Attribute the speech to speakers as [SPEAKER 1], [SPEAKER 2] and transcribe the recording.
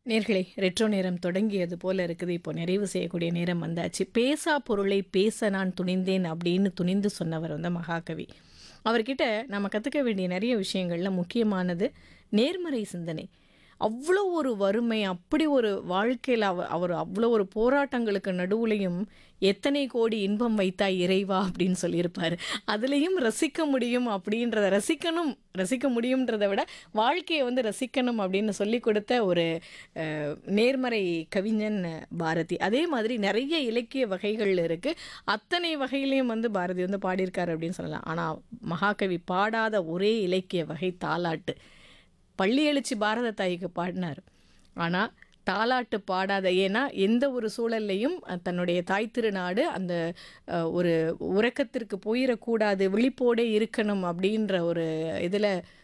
[SPEAKER 1] நேர்களே ரெட்ரோ நேரம் தொடங்கியது போல இருக்குது இப்போ நிறைவு செய்யக்கூடிய நேரம் வந்தாச்சு பேசா பொருளை பேச நான் துணிந்தேன் அப்படின்னு துணிந்து சொன்னவர் வந்து மகாகவி அவர்கிட்ட நம்ம கற்றுக்க வேண்டிய நிறைய விஷயங்கள்ல முக்கியமானது நேர்மறை சிந்தனை அவ்வளோ ஒரு வறுமை அப்படி ஒரு வாழ்க்கையில் அவ அவர் அவ்வளோ ஒரு போராட்டங்களுக்கு நடுவுலையும் எத்தனை கோடி இன்பம் வைத்தாய் இறைவா அப்படின்னு சொல்லியிருப்பார் அதுலேயும் ரசிக்க முடியும் அப்படின்றத ரசிக்கணும் ரசிக்க முடியுன்றதை விட வாழ்க்கையை வந்து ரசிக்கணும் அப்படின்னு சொல்லி கொடுத்த ஒரு அஹ், நேர்மறை கவிஞன் பாரதி அதே மாதிரி நிறைய இலக்கிய வகைகள் இருக்குது அத்தனை வகையிலையும் வந்து பாரதி வந்து பாடியிருக்காரு அப்படின்னு சொல்லலாம் ஆனால் மகாகவி பாடாத ஒரே இலக்கிய வகை தாலாட்டு பள்ளி எழுச்சி பாரத தாய்க்கு பாடினார் ஆனால் தாலாட்டு பாடாத ஏன்னா எந்த ஒரு சூழல்லையும் அஹ், தன்னுடைய தாய் திருநாடு அந்த அஹ், ஒரு உறக்கத்திற்கு போயிடக்கூடாது விழிப்போடே இருக்கணும் அப்படின்ற ஒரு இதில்